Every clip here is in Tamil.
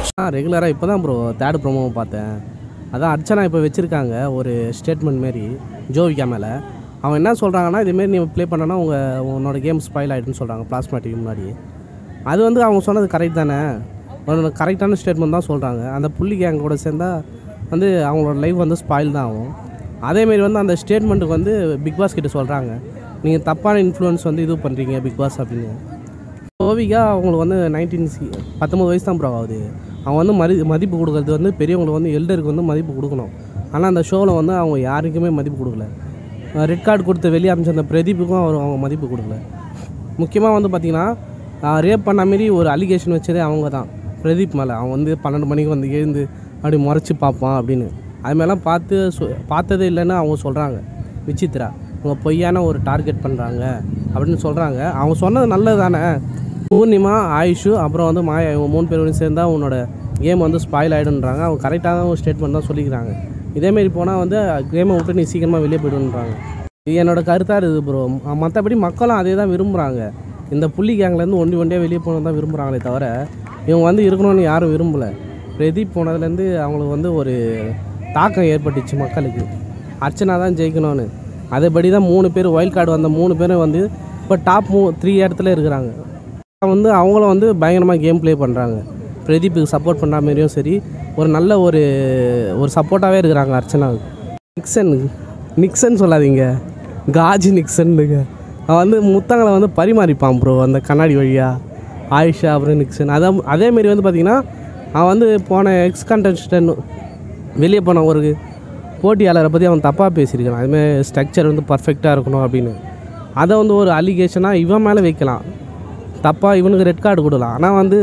ஆ ரெகுலராக இப்போ தான் ப்ரோ தேர்ட் ப்ரோமோ பார்த்தேன் அதான் அர்ச்சனா இப்போ வச்சுருக்காங்க ஒரு ஸ்டேட்மெண்ட் மாரி ஜோவிகா மேலே அவன் என்ன சொல்கிறாங்கன்னா இதுமாரி நீ ப்ளே பண்ணனா உங்கள் உன்னோட கேம் ஸ்பாயில் ஆகிடுன்னு சொல்கிறாங்க பிளாஸ்மா டிவி முன்னாடி அது வந்து அவங்க சொன்னது கரெக்ட் தானே ஒரு கரெக்டான ஸ்டேட்மெண்ட் தான் சொல்கிறாங்க அந்த புள்ளி கேங் கூட சேர்ந்தா வந்து அவங்களோட லைஃப் வந்து ஸ்பாயில் தான் ஆகும் அதேமாரி வந்து அந்த ஸ்டேட்மெண்ட்டுக்கு வந்து பிக் பாஸ் கிட்ட சொல்கிறாங்க நீங்கள் தப்பான இன்ஃப்ளூயன்ஸ் வந்து இது பண்ணுறீங்க பிக் பாஸ் அப்படின்னு கோவிகா அவங்களுக்கு வந்து நைன்டீன் சி பத்தொம்பது வயசு தான் ப்ரோ ஆகுது அவங்க வந்து மதி மதிப்பு கொடுக்கறது வந்து பெரியவங்களுக்கு வந்து எல்டருக்கு வந்து மதிப்பு கொடுக்கணும் ஆனால் அந்த ஷோவில் வந்து அவங்க யாருக்குமே மதிப்பு கொடுக்கல ரெட் கார்டு கொடுத்து வெளியே அமைச்ச அந்த பிரதீப்புக்கும் அவர் அவங்க மதிப்பு கொடுக்கல முக்கியமாக வந்து பார்த்திங்கன்னா ரேப் பண்ண மாரி ஒரு அலிகேஷன் வச்சதே அவங்க தான் பிரதீப் மேலே அவன் வந்து பன்னெண்டு மணிக்கு வந்து எழுந்து அப்படி முறைச்சி பார்ப்பான் அப்படின்னு அதுமாதிரிலாம் பார்த்து சொ பார்த்ததே இல்லைன்னு அவங்க சொல்கிறாங்க விசித்ரா இவங்க பொய்யான ஒரு டார்கெட் பண்ணுறாங்க அப்படின்னு சொல்கிறாங்க அவங்க சொன்னது நல்லது தானே பூர்ணிமா ஆயுஷு அப்புறம் வந்து மாயா இவங்க மூணு பேரும் சேர்ந்தா உன்னோட கேம் வந்து ஸ்பாயில் ஆகிடுன்றாங்க அவங்க கரெக்டான ஒரு ஸ்டேட்மெண்ட் தான் சொல்லிக்கிறாங்க இதேமாரி போனால் வந்து கேமை விட்டு நீ சீக்கிரமாக வெளியே போய்டுன்றாங்க இது என்னோட கருத்தாக இருக்குது ப்ரோ மற்றபடி மக்களும் அதே தான் விரும்புகிறாங்க இந்த புள்ளி கேங்லேருந்து ஒண்டி ஒண்டியாக வெளியே போகணும் தான் விரும்புகிறாங்களே தவிர இவங்க வந்து இருக்கணும்னு யாரும் விரும்பலை பிரதீப் போனதுலேருந்து அவங்களுக்கு வந்து ஒரு தாக்கம் ஏற்பட்டுச்சு மக்களுக்கு அர்ச்சனா தான் ஜெயிக்கணும்னு அதேபடி தான் மூணு பேர் ஒயில்ட் கார்டு வந்த மூணு பேரும் வந்து இப்போ டாப் மூ த்ரீ இடத்துல இருக்கிறாங்க வந்து அவங்களும் வந்து பயங்கரமாக கேம் ப்ளே பண்ணுறாங்க பிரதீப்புக்கு சப்போர்ட் பண்ணுற மாதிரியும் சரி ஒரு நல்ல ஒரு ஒரு சப்போர்ட்டாகவே இருக்கிறாங்க அர்ச்சனாவுக்கு நிக்சன் நிக்சன் சொல்லாதீங்க காஜி நிக்சன்னுங்க அவன் வந்து முத்தங்களை வந்து பரிமாறிப்பான் ப்ரோ அந்த கண்ணாடி வழியாக ஆயிஷா அப்புறம் நிக்சன் அதான் அதேமாரி வந்து பார்த்திங்கன்னா அவன் வந்து போன எக்ஸ் கண்டஸ்டன் வெளியே போன ஒரு போட்டியாளரை பற்றி அவன் தப்பாக பேசியிருக்கான் அதுமாதிரி ஸ்ட்ரக்சர் வந்து பர்ஃபெக்டாக இருக்கணும் அப்படின்னு அதை வந்து ஒரு அலிகேஷனாக இவன் மேலே வைக்கலாம் தப்பாக இவனுக்கு ரெட் கார்டு கொடுக்கலாம் ஆனால் வந்து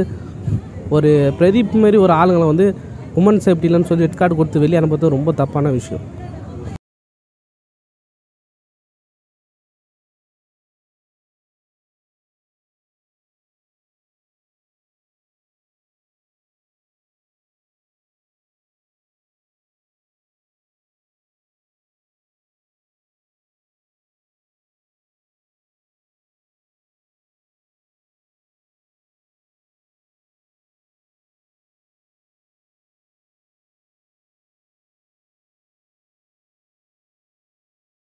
ஒரு பிரதீப் மாரி ஒரு ஆளுங்களை வந்து உமன் சேஃப்டிலன்னு சொல்லி ரெட் கார்டு கொடுத்து வெளியே அனுப்புறது ரொம்ப தப்பான விஷயம்